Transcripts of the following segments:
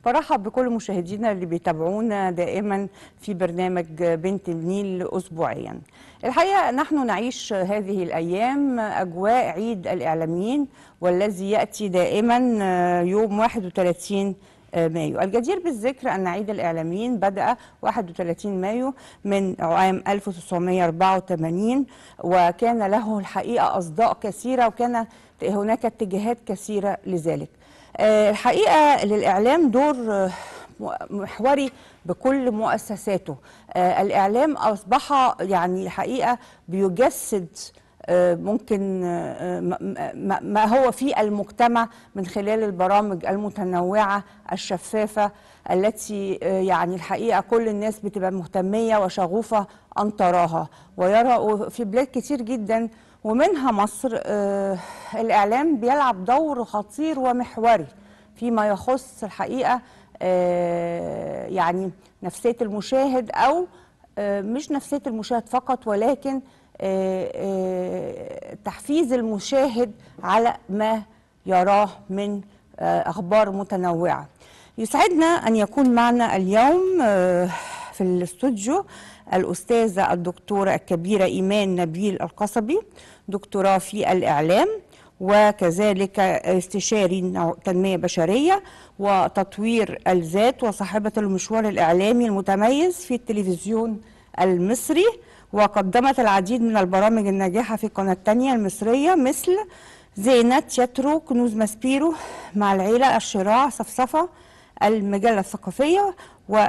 برحب بكل مشاهدينا اللي بيتابعونا دائما في برنامج بنت النيل أسبوعيا الحقيقة نحن نعيش هذه الأيام أجواء عيد الإعلاميين والذي يأتي دائما يوم 31 مايو الجدير بالذكر أن عيد الإعلاميين بدأ 31 مايو من عام 1984 وكان له الحقيقة أصداء كثيرة وكان هناك اتجاهات كثيرة لذلك الحقيقة للإعلام دور محوري بكل مؤسساته الإعلام أصبح يعني الحقيقة بيجسد ممكن ما هو في المجتمع من خلال البرامج المتنوعة الشفافة التي يعني الحقيقة كل الناس بتبقى مهتمية وشغوفة أن تراها ويرى في بلاد كتير جدا ومنها مصر الإعلام بيلعب دور خطير ومحوري فيما يخص الحقيقة يعني نفسية المشاهد أو مش نفسية المشاهد فقط ولكن تحفيز المشاهد على ما يراه من أخبار متنوعة يسعدنا أن يكون معنا اليوم في الاستوديو الأستاذة الدكتورة الكبيرة إيمان نبيل القصبي دكتوراه في الإعلام وكذلك استشاري تنمية بشرية وتطوير الذات وصاحبة المشوار الإعلامي المتميز في التلفزيون المصري وقدمت العديد من البرامج الناجحة في القناة الثانية المصرية مثل زينة ياترو كنوز ماسبيرو مع العيلة الشراع صفصفة المجلة الثقافية و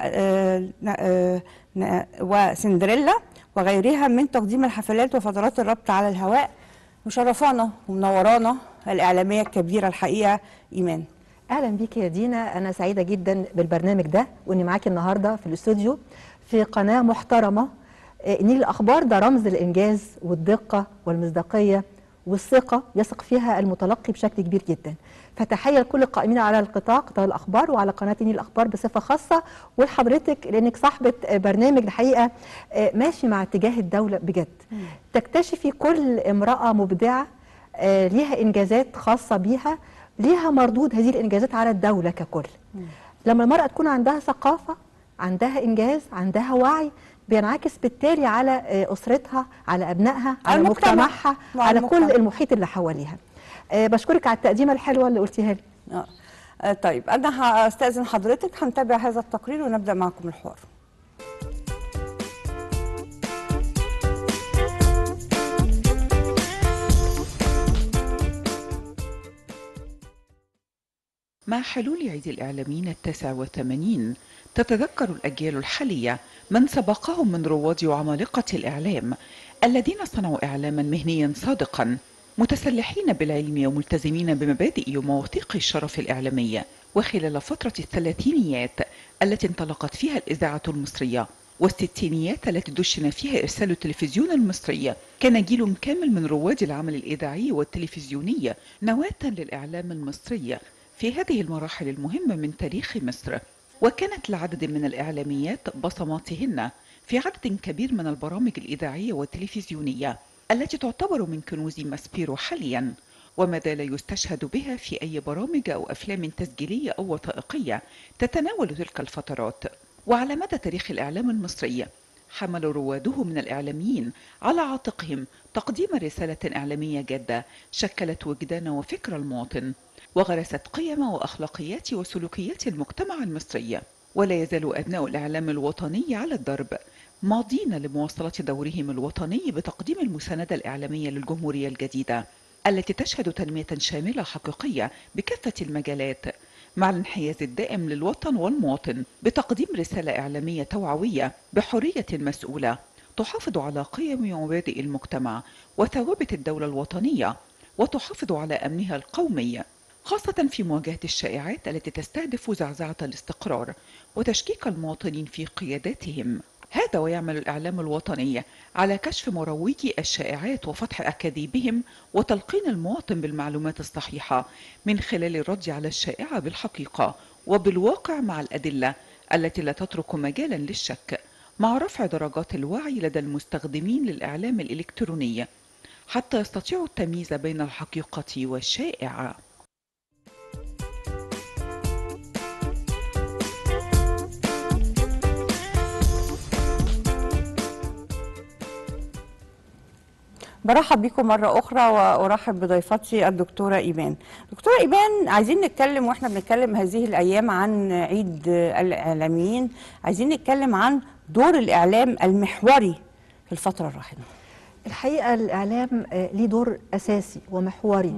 وسندريلا وغيرها من تقديم الحفلات وفترات الربط على الهواء مشرفانا ومنورانا الإعلامية الكبيرة الحقيقة إيمان اهلا بيك يا دينا انا سعيده جدا بالبرنامج ده واني معاكي النهارده في الاستوديو في قناه محترمه نيل الاخبار ده رمز الانجاز والدقه والمصداقيه والثقه يثق فيها المتلقي بشكل كبير جدا فتحيه لكل القائمين على القطاع قطاع الاخبار وعلى قناه نيل الاخبار بصفه خاصه ولحضرتك لانك صاحبه برنامج الحقيقه ماشي مع اتجاه الدوله بجد تكتشفي كل امراه مبدعه ليها انجازات خاصه بيها ليها مردود هذه الانجازات على الدوله ككل لما المراه تكون عندها ثقافه عندها انجاز عندها وعي بينعكس بالتالي على اسرتها على ابنائها على مجتمعها على كل المحيط اللي حواليها أه بشكرك على التقديمه الحلوه اللي قلتيها لي أه طيب انا هستاذن حضرتك هنتابع هذا التقرير ونبدا معكم الحوار مع حلول عيد الإعلاميين التاسع والثمانين تتذكر الأجيال الحالية من سبقهم من رواد وعمالقة الإعلام الذين صنعوا إعلاما مهنيا صادقا متسلحين بالعلم وملتزمين بمبادئ ومواثيق الشرف الإعلامي وخلال فترة الثلاثينيات التي انطلقت فيها الإذاعة المصرية والستينيات التي دشن فيها إرسال التلفزيون المصري كان جيل كامل من رواد العمل الإذاعي والتلفزيوني نواة للإعلام المصري في هذه المراحل المهمة من تاريخ مصر وكانت لعدد من الإعلاميات بصماتهن في عدد كبير من البرامج الإذاعية والتلفزيونية التي تعتبر من كنوز ماسبيرو حاليا وما زال يستشهد بها في أي برامج أو أفلام تسجيلية أو وثائقية تتناول تلك الفترات وعلى مدى تاريخ الإعلام المصري حمل رواده من الإعلاميين على عاتقهم تقديم رسالة إعلامية جادة شكلت وجدان وفكر المواطن وغرست قيم واخلاقيات وسلوكيات المجتمع المصري ولا يزال ابناء الاعلام الوطني على الدرب ماضين لمواصله دورهم الوطني بتقديم المسانده الاعلاميه للجمهوريه الجديده التي تشهد تنميه شامله حقيقيه بكافه المجالات مع الانحياز الدائم للوطن والمواطن بتقديم رساله اعلاميه توعويه بحريه مسؤوله تحافظ على قيم ومبادئ المجتمع وثوابت الدوله الوطنيه وتحافظ على امنها القومي خاصة في مواجهة الشائعات التي تستهدف زعزعة الاستقرار وتشكيك المواطنين في قياداتهم. هذا ويعمل الإعلام الوطني على كشف مروجي الشائعات وفتح أكاذيبهم وتلقين المواطن بالمعلومات الصحيحة من خلال الرد على الشائعة بالحقيقة وبالواقع مع الأدلة التي لا تترك مجالا للشك مع رفع درجات الوعي لدى المستخدمين للإعلام الإلكتروني حتى يستطيعوا التمييز بين الحقيقة والشائع. برحب بكم مرة أخرى وأرحب بضيفتي الدكتورة إيمان دكتورة إيمان عايزين نتكلم وإحنا بنتكلم هذه الأيام عن عيد الإعلاميين عايزين نتكلم عن دور الإعلام المحوري في الفترة الراهنة الحقيقه الاعلام آه، ليه دور اساسي ومحوري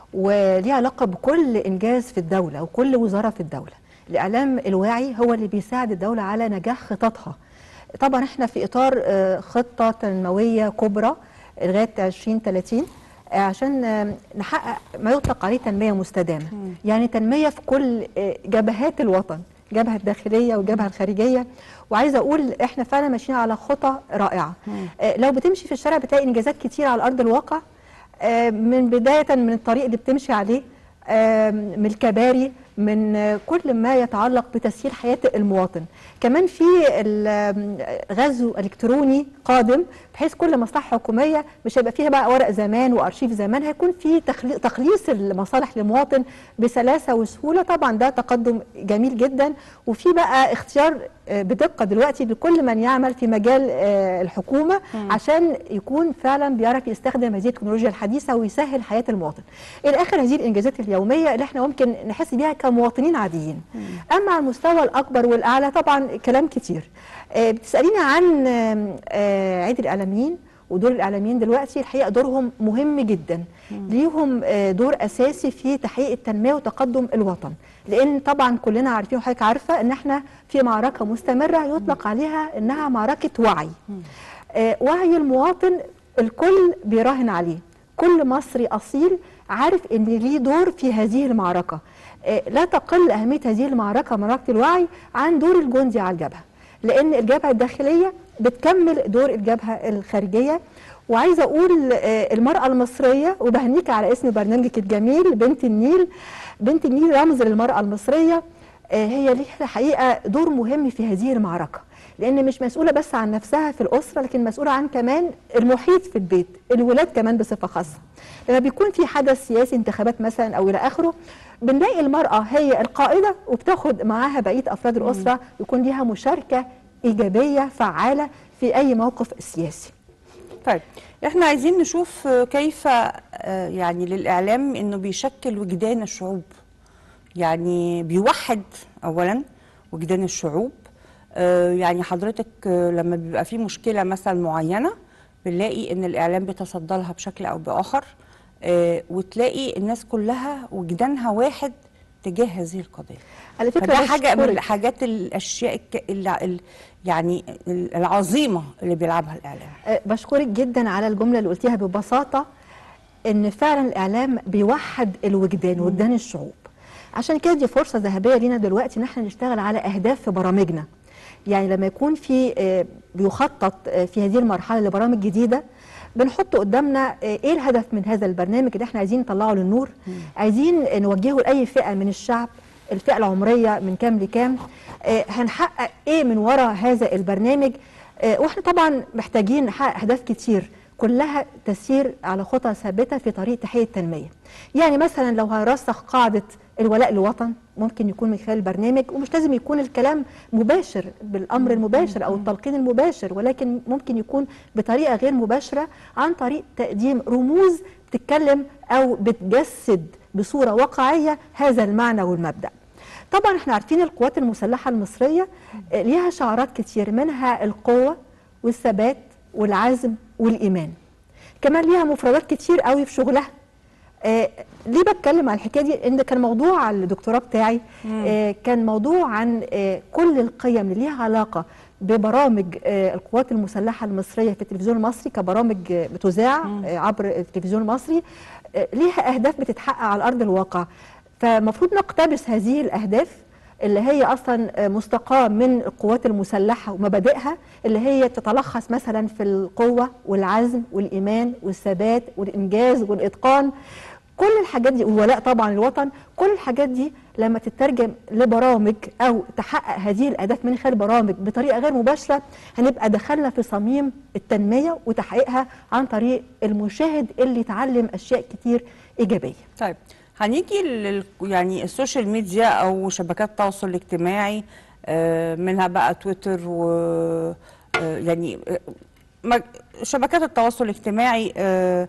وليه علاقه بكل انجاز في الدوله وكل وزاره في الدوله الاعلام الواعي هو اللي بيساعد الدوله على نجاح خططها طبعا احنا في اطار آه، خطه تنمويه كبرى لغايه 2030 آه، عشان آه، نحقق ما يطلق عليه تنميه مستدامه يعني تنميه في كل آه، جبهات الوطن الجبهه الداخليه والجبهه الخارجيه وعايزه اقول احنا فعلا ماشيين على خطى رائعه آه، لو بتمشي في الشارع بتلاقي انجازات كتير على ارض الواقع آه، من بدايه من الطريق اللي بتمشي عليه آه، من الكباري من آه، كل ما يتعلق بتسهيل حياه المواطن كمان في ال- آه، غزو الكتروني قادم بحيث كل مصلحه حكوميه مش هيبقى فيها بقى ورق زمان وارشيف زمان هيكون في تخلي- تخليص المصالح للمواطن بسلاسه وسهوله طبعا ده تقدم جميل جدا وفي بقى اختيار آه، بدقه دلوقتي لكل من يعمل في مجال آه، الحكومه عشان يكون فعلا بيعرف يستخدم هذه التكنولوجيا الحديثه ويسهل حياه المواطن. الى اخر هذه الانجازات اليوميه اللي احنا ممكن نحس بيها كمواطنين عاديين. اما على المستوى الاكبر والاعلى طبعا كلام كتير. آه، بتساليني عن آم، آه، عيد الاعلاميين ودور الاعلاميين دلوقتي الحقيقه دورهم مهم جدا ليهم آه، دور اساسي في تحقيق التنميه وتقدم الوطن لان طبعا كلنا عارفين وحضرتك عارفه ان احنا في معركه مستمره يطلق عليها انها معركه وعي آه، وعي المواطن الكل بيراهن عليه كل مصري اصيل عارف ان ليه دور في هذه المعركه آه، لا تقل اهميه هذه المعركه معركه الوعي عن دور الجندي على الجبهه لان الجبهه الداخليه بتكمل دور الجبهه الخارجيه وعايزه اقول آه، المراه المصريه وبهنيك على اسم برنامجك الجميل بنت النيل بنت النيل رمز للمراه المصريه آه، هي ليها الحقيقه دور مهم في هذه المعركه لان مش مسؤوله بس عن نفسها في الاسره لكن مسؤوله عن كمان المحيط في البيت الولاد كمان بصفه خاصه لما بيكون في حدث سياسي انتخابات مثلا او الى اخره بنلاقي المراه هي القائده وبتاخد معاها بقيه افراد الاسره يكون ليها مشاركه ايجابيه فعاله في اي موقف سياسي طيب احنا عايزين نشوف آه، كيف آه، يعني للإعلام إنه بيشكل وجدان الشعوب يعني بيوحد أولا وجدان الشعوب آه، يعني حضرتك آه، لما بيبقى في مشكلة مثلا معينة بنلاقي إن الإعلام بيتصدى لها بشكل أو بآخر آه، وتلاقي الناس كلها وجدانها واحد تجاه هذه القضية على فكره فده حاجة من بشكرك. الحاجات الأشياء الك- الع- ال- يعني العظيمة اللي بيلعبها الإعلام أه، بشكرك جدا على الجمله اللي قلتيها ببساطه ان فعلا الاعلام بيوحد الوجدان وجدان الشعوب عشان كده دي فرصه ذهبيه لينا دلوقتي ان احنا نشتغل على اهداف في برامجنا يعني لما يكون في آه، بيخطط آه، في هذه المرحله لبرامج جديده بنحط قدامنا آه، ايه الهدف من هذا البرنامج اللي احنا عايزين نطلعه للنور عايزين نوجهه لاي فئه من الشعب الفئه العمريه من كام لكام آه، هنحقق ايه من وراء هذا البرنامج آه، واحنا طبعا محتاجين نحقق اهداف كتير كلها تسير على خطى ثابته في طريق تحقيق التنميه. يعني مثلا لو هنرسخ قاعده الولاء للوطن ممكن يكون من خلال البرنامج ومش لازم يكون الكلام مباشر بالامر المباشر او التلقين المباشر ولكن ممكن يكون بطريقه غير مباشره عن طريق تقديم رموز بتتكلم او بتجسد بصوره واقعيه هذا المعنى والمبدا. طبعا احنا عارفين القوات المسلحه المصريه آه، ليها شعارات كتير منها القوه والثبات والعزم والايمان كمان ليها مفردات كتير قوي في شغلها آه ليه بتكلم عن الحكايه دي ان كان موضوع الدكتوراه بتاعي آه كان موضوع عن آه كل القيم اللي ليها علاقه ببرامج آه القوات المسلحه المصريه في التلفزيون المصري كبرامج آه بتذاع آه عبر التلفزيون المصري آه ليها اهداف بتتحقق على ارض الواقع فالمفروض نقتبس هذه الاهداف اللي هي اصلا مستقاه من القوات المسلحه ومبادئها اللي هي تتلخص مثلا في القوه والعزم والايمان والثبات والانجاز والاتقان كل الحاجات دي والولاء طبعا للوطن كل الحاجات دي لما تترجم لبرامج او تحقق هذه الاهداف من خلال برامج بطريقه غير مباشره هنبقى دخلنا في صميم التنميه وتحقيقها عن طريق المشاهد اللي يتعلم اشياء كتير ايجابيه طيب هنيجي لل يعني السوشيال ميديا او شبكات التواصل الاجتماعي آه، منها بقى تويتر و آه، يعني آه، مج- شبكات التواصل الاجتماعي آه،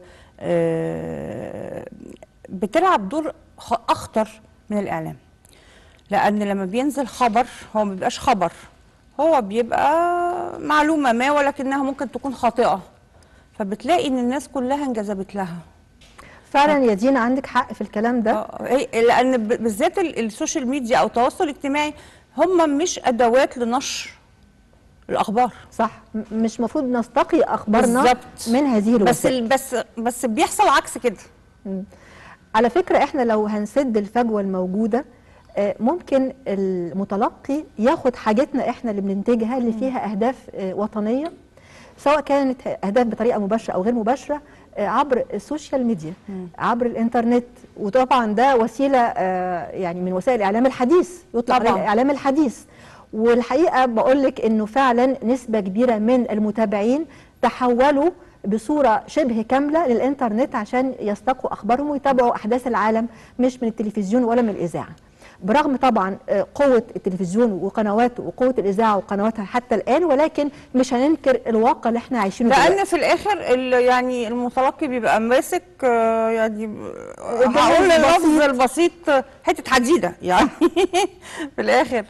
آه، بتلعب دور خ- اخطر من الاعلام لان لما بينزل خبر هو ما بيبقاش خبر هو بيبقى معلومه ما ولكنها ممكن تكون خاطئه فبتلاقي ان الناس كلها انجذبت لها فعلا يا دينا عندك حق في الكلام ده آه، هي- لان ب- بالذات ال- السوشيال ميديا او التواصل الاجتماعي هم مش ادوات لنشر الاخبار صح م- مش المفروض نستقي اخبارنا بالظبط. من هذه بس الوسائل ال- بس بس بيحصل عكس كده على فكرة احنا لو هنسد الفجوة الموجودة آه، ممكن المتلقي ياخد حاجتنا احنا اللي بننتجها اللي فيها اهداف آه، وطنية سواء كانت اهداف بطريقة مباشرة او غير مباشرة آه، عبر السوشيال ميديا عبر الانترنت وطبعا ده وسيلة آه، يعني من وسائل الاعلام الحديث يطلق عليه طبعاً. الاعلام الحديث والحقيقه بقول لك انه فعلا نسبه كبيره من المتابعين تحولوا بصوره شبه كامله للانترنت عشان يستقوا اخبارهم ويتابعوا احداث العالم مش من التلفزيون ولا من الاذاعه برغم طبعا آه، قوه التلفزيون وقنواته وقوه الاذاعه وقنواتها حتى الان ولكن مش هننكر الواقع اللي احنا عايشينه دلوقتي. لان في الاخر ال- يعني المتلقي بيبقى ماسك آه، يعني جهاز هقول اللفظ بسيط. البسيط آه، حته حديده يعني في الاخر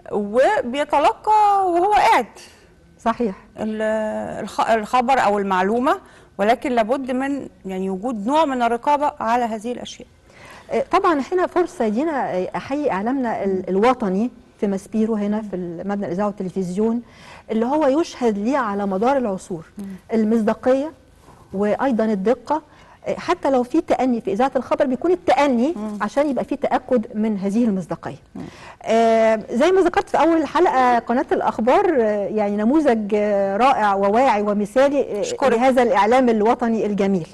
وبيتلقى وهو قاعد صحيح ال- الخ- الخبر او المعلومه ولكن لابد من يعني وجود نوع من الرقابه على هذه الاشياء آه، طبعا هنا فرصه يدينا آه، احيي اعلامنا ال- الوطني في ماسبيرو هنا في مبنى الاذاعه والتلفزيون اللي هو يشهد ليه على مدار العصور المصداقيه وايضا الدقه آه، حتى لو في تأني في إذاعة الخبر بيكون التأني عشان يبقى في تأكد من هذه المصداقية آه زي ما ذكرت في أول الحلقة قناة الأخبار آه يعني نموذج آه رائع وواعي ومثالي آه أشكرك. لهذا الإعلام الوطني الجميل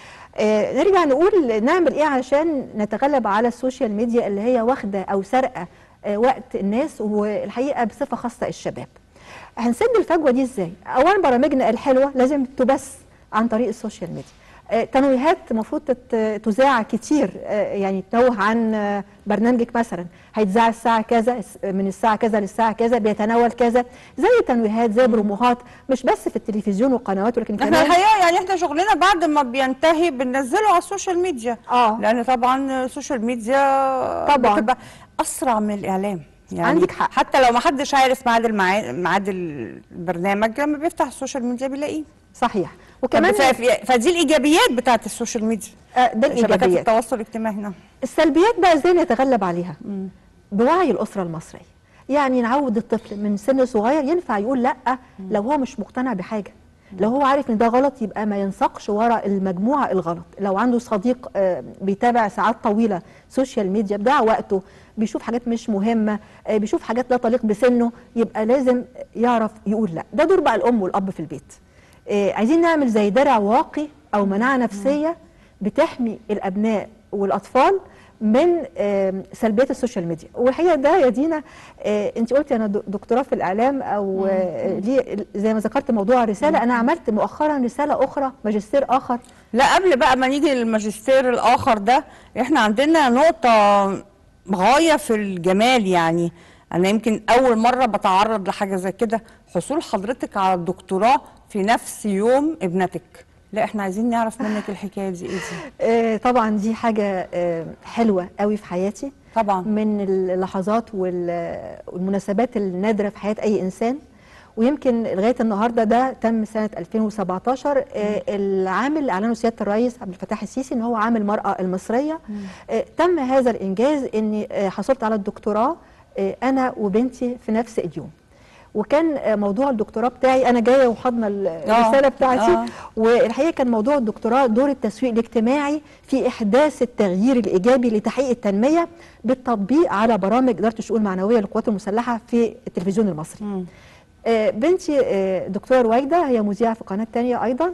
آه، نرجع نقول نعمل ايه علشان نتغلب على السوشيال ميديا اللي هي واخده او سارقه آه، وقت الناس والحقيقه بصفه خاصه الشباب. هنسد الفجوه دي ازاي؟ اولا برامجنا الحلوه لازم تبث عن طريق السوشيال ميديا. آه، تنويهات المفروض تت- تذاع كتير آه، يعني تنوه عن آه، برنامجك مثلا هيتذاع الساعه كذا من الساعه كذا للساعه كذا بيتناول كذا زي تنويهات زي بروموهات مش بس في التلفزيون والقنوات ولكن احنا كمان الحقيقه يعني احنا شغلنا بعد ما بينتهي بننزله على السوشيال ميديا اه لان طبعا السوشيال ميديا طبعاً. بتبقى اسرع من الاعلام يعني عندك حق. حتى لو ما حدش عارف ميعاد الميعاد ميعاد البرنامج لما بيفتح السوشيال ميديا بيلاقيه صحيح وكمان كمان فدي الايجابيات بتاعت السوشيال ميديا آه، ده شبكات الايجابيات التواصل الاجتماعي نعم السلبيات بقى ازاي نتغلب عليها بوعي الاسره المصريه يعني نعود الطفل من سن صغير ينفع يقول لا لو هو مش مقتنع بحاجه لو هو عارف ان ده غلط يبقى ما ينسقش ورا المجموعه الغلط لو عنده صديق آه، بيتابع ساعات طويله سوشيال ميديا بضيع وقته بيشوف حاجات مش مهمه آه، بيشوف حاجات لا تليق بسنه يبقى لازم يعرف يقول لا ده دور بقى الام والاب في البيت آه، عايزين نعمل زي درع واقي او مناعه نفسيه بتحمي الابناء والاطفال من آم، سلبيات السوشيال ميديا والحقيقه ده يا دينا آه، انت قلتي انا دو- دكتوراه في الاعلام او آه، ليه زي ما ذكرت موضوع الرساله انا عملت مؤخرا رساله اخرى ماجستير اخر لا قبل بقى ما نيجي للماجستير الاخر ده احنا عندنا نقطه غايه في الجمال يعني انا يمكن اول مره بتعرض لحاجه زي كده حصول حضرتك على الدكتوراه في نفس يوم ابنتك لا احنا عايزين نعرف منك الحكايه دي ايه دي آه، طبعا دي حاجه آه، حلوه قوي في حياتي طبعا من اللحظات وال- والمناسبات النادره في حياه اي انسان ويمكن لغايه النهارده ده تم سنه 2017 آه، العام اللي اعلنه سياده الرئيس عبد الفتاح السيسي ان هو عام المراه المصريه آه، تم هذا الانجاز اني آه، حصلت على الدكتوراه آه، انا وبنتي في نفس اليوم وكان آه، موضوع الدكتوراه بتاعي انا جايه وحاضنه ال- الرساله بتاعتي آه. والحقيقه كان موضوع الدكتوراه دور التسويق الاجتماعي في احداث التغيير الايجابي لتحقيق التنميه بالتطبيق على برامج اداره الشؤون المعنويه للقوات المسلحه في التلفزيون المصري. مم. آه، بنتي آه، دكتوره رويده هي مذيعه في قناه تانية ايضا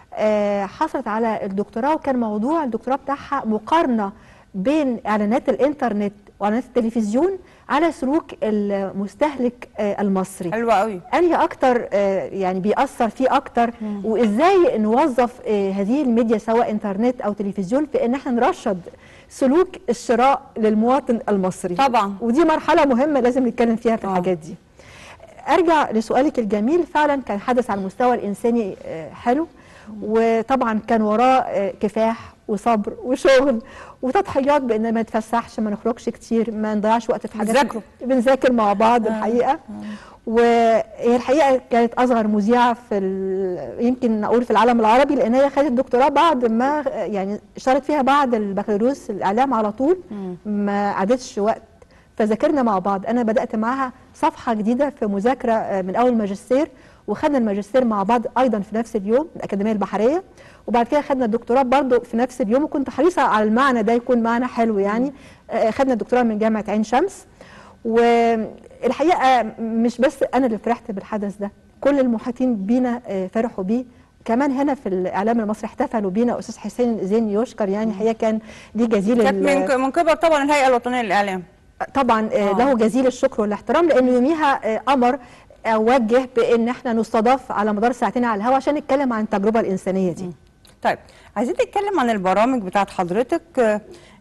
آه، حصلت على الدكتوراه وكان موضوع الدكتوراه بتاعها مقارنه بين اعلانات الانترنت واعلانات التلفزيون على سلوك المستهلك آه، المصري. حلوه قوي انهي اكتر آه، يعني بيأثر فيه اكتر وازاي نوظف آه، هذه الميديا سواء انترنت او تلفزيون في ان احنا نرشد سلوك الشراء للمواطن المصري طبعا ودي مرحله مهمه لازم نتكلم فيها في آه. الحاجات دي ارجع لسؤالك الجميل فعلا كان حدث على المستوى الانساني آه، حلو وطبعا كان وراه آه، كفاح وصبر وشغل وتضحيات بان ما نتفسحش ما نخرجش كتير ما نضيعش وقت في حاجات بتذاكروا. بنذاكر مع بعض الحقيقه وهي الحقيقه كانت اصغر مذيعه في ال- يمكن اقول في العالم العربي لان هي خدت دكتوراه بعد ما يعني اشتغلت فيها بعد البكالوريوس الاعلام على طول ما عادتش وقت فذاكرنا مع بعض انا بدات معاها صفحه جديده في مذاكره آه، من اول ماجستير وخدنا الماجستير مع بعض ايضا في نفس اليوم الاكاديميه البحريه وبعد كده خدنا الدكتوراه برضو في نفس اليوم وكنت حريصه على المعنى ده يكون معنى حلو يعني آه، خدنا الدكتوراه من جامعه عين شمس والحقيقه مش بس انا اللي فرحت بالحدث ده كل المحيطين بينا آه، فرحوا بيه كمان هنا في الاعلام المصري احتفلوا بينا استاذ حسين زين يشكر يعني الحقيقه كان ليه جزيل كانت ال- من من قبل طبعا الهيئه الوطنيه للاعلام طبعا آه. آه. له جزيل الشكر والاحترام لانه يوميها آه، امر آه، وجه بان احنا نستضاف على مدار ساعتين على الهواء عشان نتكلم عن التجربه الانسانيه دي طيب عايزين نتكلم عن البرامج بتاعت حضرتك آه،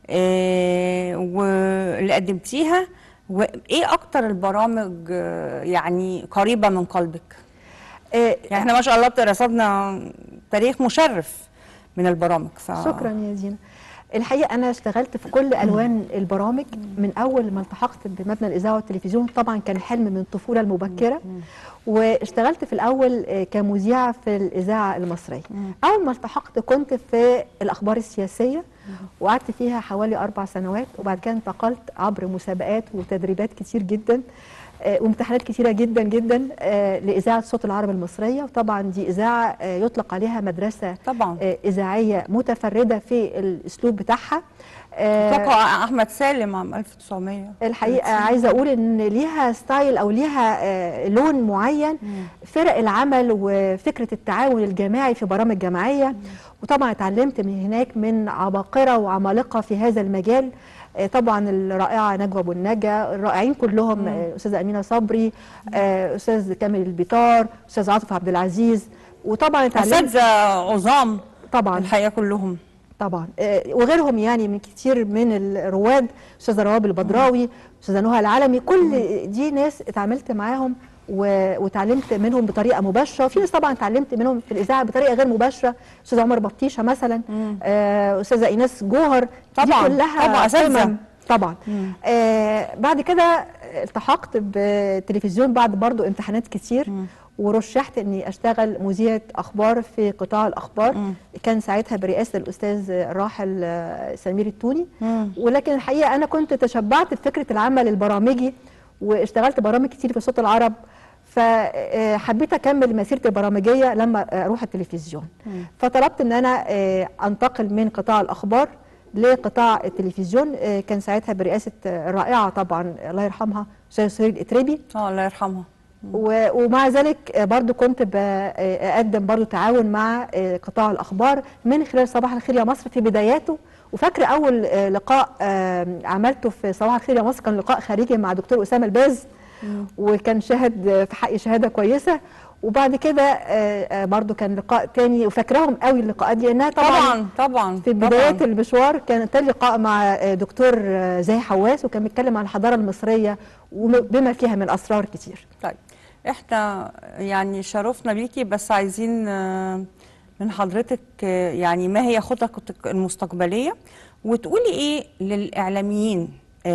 آه، واللي قدمتيها وايه اكتر البرامج آه، يعني قريبه من قلبك آه، يعني احنا ما شاء الله رصدنا تاريخ مشرف من البرامج ف... شكرا يا دينا الحقيقه انا اشتغلت في كل الوان البرامج من اول ما التحقت بمبنى الاذاعه والتلفزيون طبعا كان حلم من الطفوله المبكره واشتغلت في الاول آه، كمذيعه في الاذاعه المصريه اول ما التحقت كنت في الاخبار السياسيه وقعدت فيها حوالي اربع سنوات وبعد كده انتقلت عبر مسابقات وتدريبات كتير جدا آه، وامتحانات كتيره جدا جدا آه، لاذاعه صوت العرب المصريه وطبعا دي اذاعه آه، يطلق عليها مدرسه طبعا آه، اذاعيه متفرده في الاسلوب بتاعها آه، تقع احمد سالم عام 1900 الحقيقه عايزه اقول ان ليها ستايل او ليها آه، لون معين فرق العمل وفكره التعاون الجماعي في برامج جماعيه وطبعا اتعلمت من هناك من عباقره وعمالقه في هذا المجال آه، طبعا الرائعه نجوى ابو النجا الرائعين كلهم آه، استاذه امينه صبري آه، استاذ كامل البيطار استاذ عاطف عبد العزيز وطبعا اتعلمت اساتذه عظام طبعا الحقيقه كلهم طبعا آه، وغيرهم يعني من كتير من الرواد استاذه رواب البدراوي استاذه نهى العالمي كل دي ناس اتعاملت معاهم و- وتعلمت منهم بطريقه مباشره وفي ناس طبعا اتعلمت منهم في الاذاعه بطريقه غير مباشره استاذ عمر بطيشه مثلا آه، استاذه ايناس جوهر طبعاً، دي كلها طبعاً، أساتذة. قمم. طبعا آه بعد كده التحقت بتلفزيون بعد برضو امتحانات كتير ورشحت اني اشتغل مذيعه اخبار في قطاع الاخبار كان ساعتها برئاسه الاستاذ الراحل آه، سمير التوني ولكن الحقيقه انا كنت تشبعت بفكره العمل البرامجي واشتغلت برامج كتير في صوت العرب فحبيت اكمل مسيرتي البرامجيه لما اروح التلفزيون فطلبت ان انا آه، انتقل من قطاع الاخبار لقطاع التلفزيون آه، كان ساعتها برئاسه آه، الرائعه طبعا الله يرحمها استاذ سهير الاتربي اه الله يرحمها و- ومع ذلك آه، برضو كنت بقدم برضو تعاون مع آه، قطاع الأخبار من خلال صباح الخير يا مصر في بداياته وفاكرة أول آه، لقاء آه، عملته في صباح الخير يا مصر كان لقاء خارجي مع دكتور أسامة الباز وكان شاهد آه، في حقي شهادة كويسة وبعد كده آه، آه، برضو كان لقاء تاني وفاكراهم قوي اللقاءات دي لأنها طبعا, طبعا طبعا في بدايات المشوار كان تاني لقاء مع آه، دكتور آه، زاهي حواس وكان بيتكلم عن الحضارة المصرية وبما فيها من أسرار كتير طيب احنا يعني شرفنا بيكي بس عايزين آه، من حضرتك آه، يعني ما هي خططك المستقبليه وتقولي ايه للاعلاميين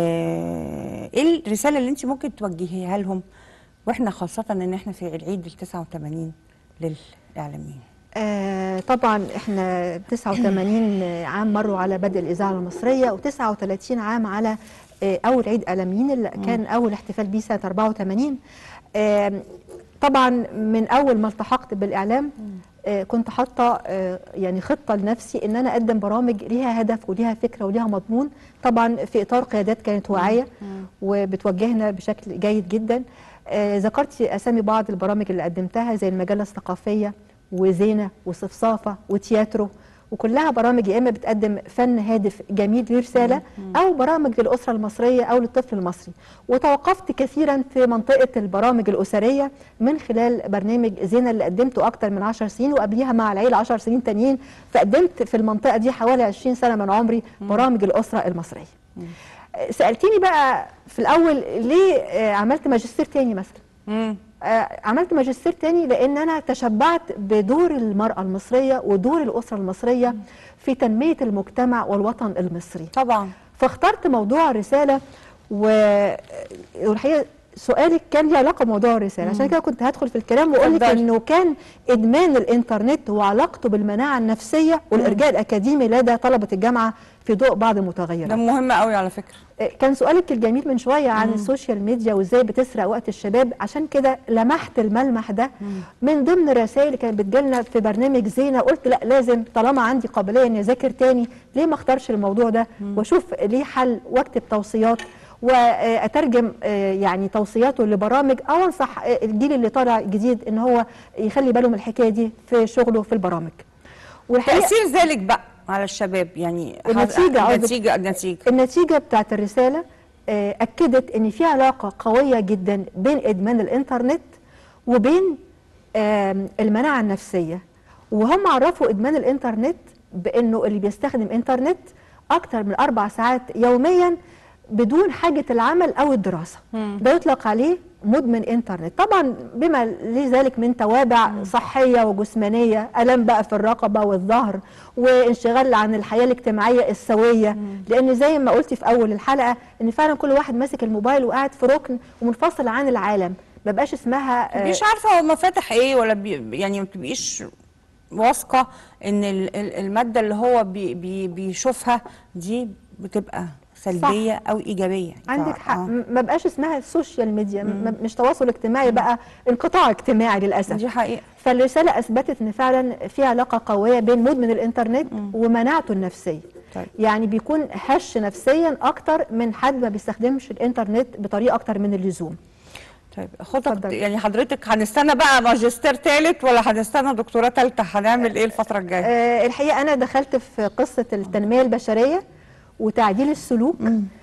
آه، ايه الرساله اللي انت ممكن توجهيها لهم واحنا خاصه ان احنا في العيد ال 89 للاعلاميين آه طبعا احنا 89 عام مروا على بدء الاذاعه المصريه و39 عام على آه اول عيد اعلاميين اللي كان اول احتفال بيه سنه 84 آه طبعا من اول ما التحقت بالاعلام آه كنت حاطه آه يعني خطه لنفسي ان انا اقدم برامج ليها هدف وليها فكره وليها مضمون طبعا في اطار قيادات كانت واعيه وبتوجهنا بشكل جيد جدا آه ذكرت اسامي بعض البرامج اللي قدمتها زي المجله الثقافيه وزينه وصفصافه وتياترو وكلها برامج يا اما بتقدم فن هادف جميل ليه رساله او برامج للاسره المصريه او للطفل المصري وتوقفت كثيرا في منطقه البرامج الاسريه من خلال برنامج زينه اللي قدمته اكتر من 10 سنين وقبليها مع العيله 10 سنين تانيين فقدمت في المنطقه دي حوالي 20 سنه من عمري برامج الاسره المصريه سالتيني بقى في الاول ليه آه، عملت ماجستير تاني مثلا امم آه، عملت ماجستير تاني لان انا تشبعت بدور المراه المصريه ودور الاسره المصريه في تنميه المجتمع والوطن المصري طبعا فاخترت موضوع الرساله و- والحقيقه سؤالك كان ليه علاقه بموضوع الرساله عشان كده كنت هدخل في الكلام واقول لك اتفضلي. انه كان ادمان الانترنت وعلاقته بالمناعه النفسيه والارجاء الاكاديمي لدى طلبه الجامعه في ضوء بعض ده المتغيرات مهم قوي على فكره كان سؤالك الجميل من شويه عن السوشيال ميديا وازاي بتسرق وقت الشباب عشان كده لمحت الملمح ده من ضمن الرسائل اللي كانت بتجيلنا في برنامج زينه قلت لا لازم طالما عندي قابليه اني اذاكر تاني ليه ما اختارش الموضوع ده واشوف ليه حل واكتب توصيات واترجم آه، يعني توصياته لبرامج او انصح آه، الجيل اللي طالع جديد ان هو يخلي باله من الحكايه دي في شغله في البرامج والحقيقه تاثير ذلك بقى على الشباب يعني النتيجة قصدك؟ النتيجه النتيجه النتيجة بتاعت الرسالة آه، أكدت أن في علاقة قوية جدا بين إدمان الإنترنت وبين آم، المناعة النفسية وهم عرفوا إدمان الإنترنت بأنه اللي بيستخدم إنترنت أكتر من أربع ساعات يوميا بدون حاجة العمل أو الدراسة ده يطلق عليه مدمن انترنت طبعا بما لذلك من توابع صحية وجسمانية ألم بقى في الرقبة والظهر وانشغال عن الحياة الاجتماعية السوية لأن زي ما قلتي في أول الحلقة إن فعلا كل واحد ماسك الموبايل وقاعد في ركن ومنفصل عن العالم ما بقاش اسمها آه، مش عارفه هو فاتح ايه ولا بي يعني ما بتبقيش واثقه ان ال- ال- الماده اللي هو بي بي بيشوفها دي بتبقى سلبيه او ايجابيه عندك ف- حق آه. م- ما بقاش اسمها السوشيال ميديا م- مش تواصل اجتماعي بقى انقطاع اجتماعي للأسف دي حقيقه فالرسالة أثبتت إن فعلا في علاقة قوية بين مدمن الإنترنت ومناعته النفسية طيب. يعني بيكون هش نفسيا أكتر من حد ما بيستخدمش الإنترنت بطريقة أكتر من اللزوم طيب خطط اتفضل. يعني حضرتك هنستنى بقى ماجستير ثالث ولا هنستنى دكتوراه ثالثه هنعمل ايه الفتره الجايه آه الحقيقة أنا دخلت في قصة التنمية البشرية وتعديل السلوك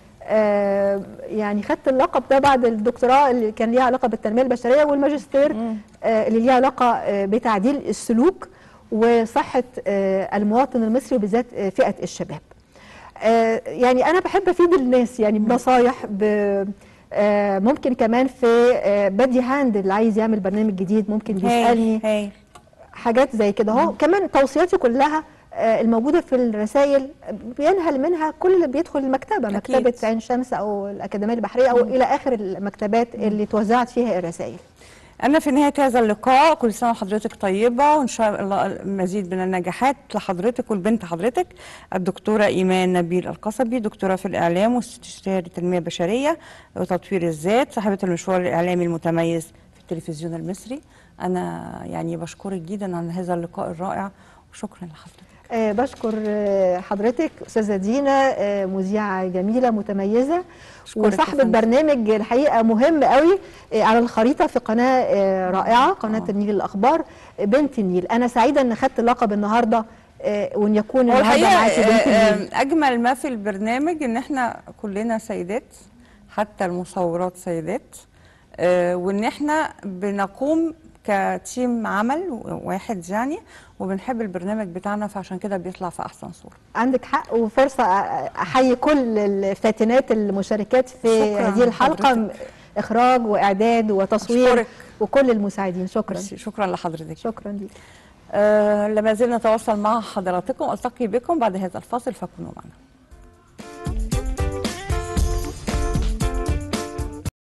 آه يعني خدت اللقب ده بعد الدكتوراه اللي كان ليها علاقة بالتنمية البشرية والماجستير آه اللي ليها علاقة آه بتعديل السلوك وصحة آه المواطن المصري وبالذات آه فئة الشباب آه يعني أنا بحب أفيد الناس يعني بنصايح ب آه ممكن كمان في آه بدي هاند اللي عايز يعمل برنامج جديد ممكن بيسألني هايل هايل حاجات زي كده اهو كمان توصياتي كلها آه، الموجوده في الرسائل بينهل منها كل اللي بيدخل المكتبه أكيد. مكتبه عين شمس او الاكاديميه البحريه او الى اخر المكتبات اللي توزعت فيها الرسائل أنا في نهاية هذا اللقاء كل سنة وحضرتك طيبة وإن شاء الله المزيد من النجاحات لحضرتك ولبنت حضرتك الدكتورة إيمان نبيل القصبي دكتورة في الإعلام واستشاري تنمية بشرية وتطوير الذات صاحبة المشوار الإعلامي المتميز في التلفزيون المصري أنا يعني بشكرك جدا على هذا اللقاء الرائع وشكرا لحضرتك آه بشكر آه حضرتك استاذه دينا آه مذيعه جميله متميزه أشكرك يا وصاحبه فندم. برنامج الحقيقه مهم قوي آه على الخريطه في قناه آه رائعه قناه آه. النيل الاخبار آه بنت النيل انا سعيده ان خدت اللقب النهارده آه وان يكون هو النهارده الحقيقة معاكي بنت آه، النيل آه، أجمل ما في البرنامج إن إحنا كلنا سيدات حتى المصورات سيدات آه، وإن إحنا بنقوم كتيم عمل واحد يعني وبنحب البرنامج بتاعنا فعشان كده بيطلع في أحسن صورة عندك حق وفرصة أحيي كل الفاتنات المشاركات في شكراً هذه الحلقة لحضرتك. إخراج وإعداد وتصوير أشكرك. وكل المساعدين شكرا ميرسي، شكرا لحضرتك شكرا ليك آه لما زلنا نتواصل مع حضراتكم ألتقي بكم بعد هذا الفاصل فكونوا معنا